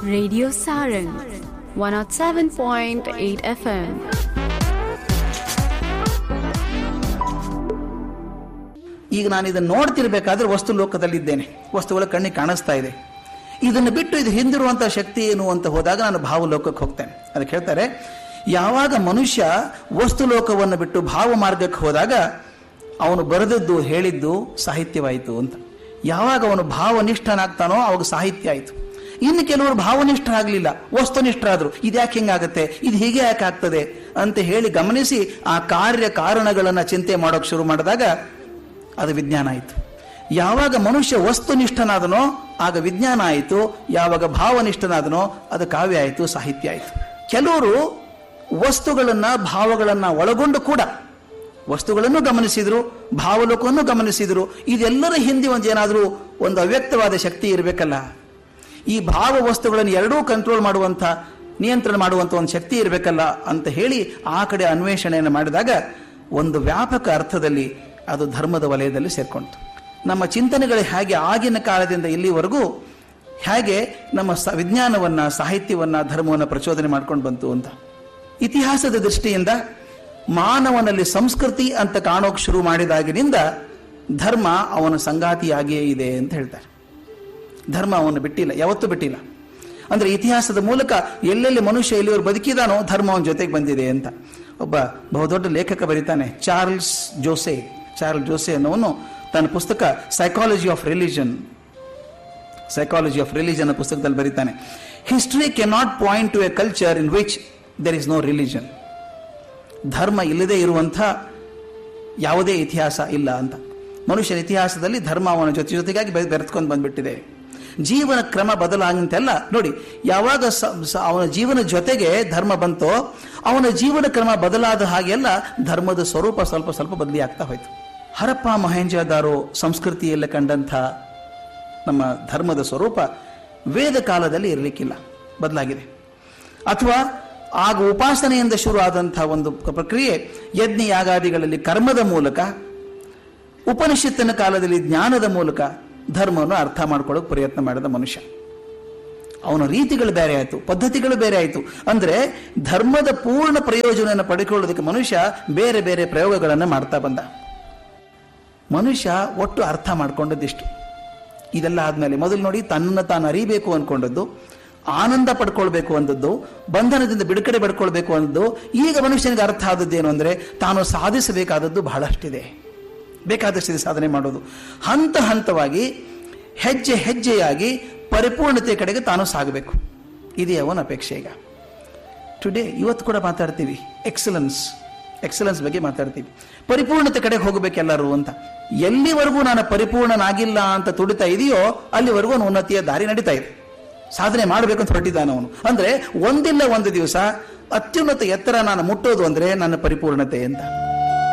Radio Sarang 107.8 FM. ಈಗ ನಾನು ಇದನ್ನು ನೋಡ್ತಿರ್ಬೇಕಾದ್ರೆ ವಸ್ತು ಲೋಕದಲ್ಲಿದ್ದೇನೆ ವಸ್ತುಗಳ ಕಣ್ಣಿಗೆ ಕಾಣಿಸ್ತಾ ಇದೆ ಇದನ್ನು ಬಿಟ್ಟು ಇದು ಹಿಂದಿರುವಂತಹ ಶಕ್ತಿ ಏನು ಅಂತ ಹೋದಾಗ ನಾನು ಭಾವಲೋಕಕ್ಕೆ ಹೋಗ್ತೇನೆ ಅದಕ್ಕೆ ಹೇಳ್ತಾರೆ ಯಾವಾಗ ಮನುಷ್ಯ ವಸ್ತು ಲೋಕವನ್ನು ಬಿಟ್ಟು ಭಾವ ಮಾರ್ಗಕ್ಕೆ ಹೋದಾಗ ಅವನು ಬರೆದದ್ದು ಹೇಳಿದ್ದು ಸಾಹಿತ್ಯವಾಯಿತು ಅಂತ ಯಾವಾಗ ಅವನು ಭಾವನಿಷ್ಠನಾಗ್ತಾನೋ ಅವಾಗ ಸಾಹಿತ್ಯ ಆಯಿತು ಇನ್ನು ಕೆಲವರು ಭಾವನಿಷ್ಠರಾಗಲಿಲ್ಲ ವಸ್ತುನಿಷ್ಠರಾದ್ರು ಇದು ಯಾಕೆ ಹಿಂಗಾಗುತ್ತೆ ಇದು ಹೀಗೆ ಯಾಕೆ ಆಗ್ತದೆ ಅಂತ ಹೇಳಿ ಗಮನಿಸಿ ಆ ಕಾರ್ಯ ಕಾರಣಗಳನ್ನು ಚಿಂತೆ ಮಾಡೋಕೆ ಶುರು ಮಾಡಿದಾಗ ಅದು ವಿಜ್ಞಾನ ಆಯಿತು ಯಾವಾಗ ಮನುಷ್ಯ ವಸ್ತುನಿಷ್ಠನಾದನೋ ಆಗ ವಿಜ್ಞಾನ ಆಯಿತು ಯಾವಾಗ ಭಾವನಿಷ್ಠನಾದನೋ ಅದು ಕಾವ್ಯ ಆಯಿತು ಸಾಹಿತ್ಯ ಆಯಿತು ಕೆಲವರು ವಸ್ತುಗಳನ್ನ ಭಾವಗಳನ್ನ ಒಳಗೊಂಡು ಕೂಡ ವಸ್ತುಗಳನ್ನು ಗಮನಿಸಿದ್ರು ಭಾವಲೋಕವನ್ನು ಗಮನಿಸಿದ್ರು ಇದೆಲ್ಲರ ಹಿಂದೆ ಒಂದು ಏನಾದರೂ ಒಂದು ಅವ್ಯಕ್ತವಾದ ಶಕ್ತಿ ಇರಬೇಕಲ್ಲ ಈ ಭಾವ ವಸ್ತುಗಳನ್ನು ಎರಡೂ ಕಂಟ್ರೋಲ್ ಮಾಡುವಂಥ ನಿಯಂತ್ರಣ ಮಾಡುವಂಥ ಒಂದು ಶಕ್ತಿ ಇರಬೇಕಲ್ಲ ಅಂತ ಹೇಳಿ ಆ ಕಡೆ ಅನ್ವೇಷಣೆಯನ್ನು ಮಾಡಿದಾಗ ಒಂದು ವ್ಯಾಪಕ ಅರ್ಥದಲ್ಲಿ ಅದು ಧರ್ಮದ ವಲಯದಲ್ಲಿ ಸೇರ್ಕೊಂತು ನಮ್ಮ ಚಿಂತನೆಗಳು ಹೇಗೆ ಆಗಿನ ಕಾಲದಿಂದ ಇಲ್ಲಿವರೆಗೂ ಹೇಗೆ ನಮ್ಮ ಸ ವಿಜ್ಞಾನವನ್ನ ಸಾಹಿತ್ಯವನ್ನ ಧರ್ಮವನ್ನು ಪ್ರಚೋದನೆ ಮಾಡ್ಕೊಂಡು ಬಂತು ಅಂತ ಇತಿಹಾಸದ ದೃಷ್ಟಿಯಿಂದ ಮಾನವನಲ್ಲಿ ಸಂಸ್ಕೃತಿ ಅಂತ ಕಾಣೋಕೆ ಶುರು ಮಾಡಿದಾಗಿನಿಂದ ಧರ್ಮ ಅವನ ಸಂಗಾತಿಯಾಗಿಯೇ ಇದೆ ಅಂತ ಹೇಳ್ತಾರೆ ಧರ್ಮ ಅವನು ಬಿಟ್ಟಿಲ್ಲ ಯಾವತ್ತೂ ಬಿಟ್ಟಿಲ್ಲ ಅಂದ್ರೆ ಇತಿಹಾಸದ ಮೂಲಕ ಎಲ್ಲೆಲ್ಲಿ ಮನುಷ್ಯ ಇಲ್ಲಿವರು ಬದುಕಿದಾನೋ ಧರ್ಮ ಅವನ ಜೊತೆಗೆ ಬಂದಿದೆ ಅಂತ ಒಬ್ಬ ಬಹುದೊಡ್ಡ ಲೇಖಕ ಬರೀತಾನೆ ಚಾರ್ಲ್ಸ್ ಜೋಸೆ ಚಾರ್ಲ್ಸ್ ಜೋಸೆ ಅನ್ನೋನು ತನ್ನ ಪುಸ್ತಕ psychology of religion psychology of religion ಪುಸ್ತಕದಲ್ಲಿ ಬರೀತಾನೆ history cannot point to a culture in which there is no religion ಧರ್ಮ ಇಲ್ಲದೆ ಇರುವಂಥ ಯಾವುದೇ ಇತಿಹಾಸ ಇಲ್ಲ ಅಂತ ಮನುಷ್ಯನ ಇತಿಹಾಸದಲ್ಲಿ ಧರ್ಮ ಅವನ ಜೊತೆ ಜೊತೆಗಾಗಿ ಬೆ- ಬೆರೆತ್ಕೊಂಡು ಬಂದ್ಬಿಟ್ಟಿದೆ ಜೀವನ ಕ್ರಮ ಬದಲಾಗಂತೆಲ್ಲ ನೋಡಿ ಯಾವಾಗ ಸ- ಸ- ಅವನ ಜೀವನ ಜೊತೆಗೆ ಧರ್ಮ ಬಂತೋ ಅವನ ಜೀವನ ಕ್ರಮ ಬದಲಾದ ಹಾಗೆಲ್ಲ ಧರ್ಮದ ಸ್ವರೂಪ ಸ್ವಲ್ಪ ಸ್ವಲ್ಪ ಬದಲಿ ಆಗ್ತಾ ಹೋಯ್ತು ಹರಪ್ಪ ಮಹೇಂಜಾದಾರೋ ಸಂಸ್ಕೃತಿಯಲ್ಲಿ ಕಂಡಂಥ ನಮ್ಮ ಧರ್ಮದ ಸ್ವರೂಪ ವೇದ ಕಾಲದಲ್ಲಿ ಇರಲಿಕ್ಕಿಲ್ಲ ಬದಲಾಗಿದೆ ಅಥವಾ ಆಗ ಉಪಾಸನೆಯಿಂದ ಶುರು ಆದಂತಹ ಒಂದು ಪ್ರಕ್ರಿಯೆ ಯಜ್ಞ ಯಾಗಾದಿಗಳಲ್ಲಿ ಕರ್ಮದ ಮೂಲಕ ಉಪನಿಷತ್ತಿನ ಕಾಲದಲ್ಲಿ ಜ್ಞಾನದ ಮೂಲಕ ಧರ್ಮವನ್ನು ಅರ್ಥ ಮಾಡ್ಕೊಳ್ಳೋಕೆ ಪ್ರಯತ್ನ ಮಾಡಿದ ಮನುಷ್ಯ ಅವನ ರೀತಿಗಳು ಬೇರೆ ಆಯಿತು ಪದ್ಧತಿಗಳು ಬೇರೆ ಆಯಿತು ಅಂದ್ರೆ ಧರ್ಮದ ಪೂರ್ಣ ಪ್ರಯೋಜನವನ್ನು ಪಡೆದುಕೊಳ್ಳೋದಕ್ಕೆ ಮನುಷ್ಯ ಬೇರೆ ಬೇರೆ ಪ್ರಯೋಗಗಳನ್ನು ಮಾಡ್ತಾ ಬಂದ ಮನುಷ್ಯ ಒಟ್ಟು ಅರ್ಥ ಮಾಡ್ಕೊಂಡದ್ದಿಷ್ಟು ಇದೆಲ್ಲ ಆದ್ಮೇಲೆ ಮೊದಲು ನೋಡಿ ತನ್ನನ್ನು ತಾನು ಅರಿಬೇಕು ಅನ್ಕೊಂಡದ್ದು ಆನಂದ ಪಡ್ಕೊಳ್ಬೇಕು ಅಂದದ್ದು ಬಂಧನದಿಂದ ಬಿಡುಗಡೆ ಪಡ್ಕೊಳ್ಬೇಕು ಅಂದದ್ದು ಈಗ ಮನುಷ್ಯನಿಗೆ ಅರ್ಥ ಆದದ್ದೇನು ಅಂದ್ರೆ ತಾನು ಸಾಧಿಸಬೇಕಾದದ್ದು ಬಹಳಷ್ಟಿದೆ ಬೇಕಾದಷ್ಟಿದೆ ಸಾಧನೆ ಮಾಡೋದು ಹಂತ ಹಂತವಾಗಿ ಹೆಜ್ಜೆ ಹೆಜ್ಜೆಯಾಗಿ ಪರಿಪೂರ್ಣತೆ ಕಡೆಗೆ ತಾನು ಸಾಗಬೇಕು ಇದೇ ಅವನ ಅಪೇಕ್ಷೆ ಈಗ ಟುಡೇ ಇವತ್ತು ಕೂಡ ಮಾತಾಡ್ತೀವಿ ಎಕ್ಸಲೆನ್ಸ್ ಎಕ್ಸಲೆನ್ಸ್ ಬಗ್ಗೆ ಮಾತಾಡ್ತೀವಿ ಪರಿಪೂರ್ಣತೆ ಕಡೆಗೆ ಹೋಗಬೇಕೆಲ್ಲರೂ ಅಂತ ಎಲ್ಲಿವರೆಗೂ ನಾನು ಪರಿಪೂರ್ಣನಾಗಿಲ್ಲ ಅಂತ ತುಡಿತಾ ಇದೆಯೋ ಅಲ್ಲಿವರೆಗೂ ಅವನು ಉನ್ನತಿಯ ದಾರಿ ನಡೀತಾ ಇದೆ ಸಾಧನೆ ಮಾಡಬೇಕು ಅಂತ ಹೊರಟಿದ್ದಾನೆ ಅವನು ಅಂದ್ರೆ ಒಂದಿಲ್ಲ ಒಂದು ದಿವಸ ಅತ್ಯುನ್ನತ ಎತ್ತರ ನಾನು ಮುಟ್ಟೋದು ಅಂದ್ರೆ ನನ್ನ ಪರಿಪೂರ್ಣತೆ ಅಂತ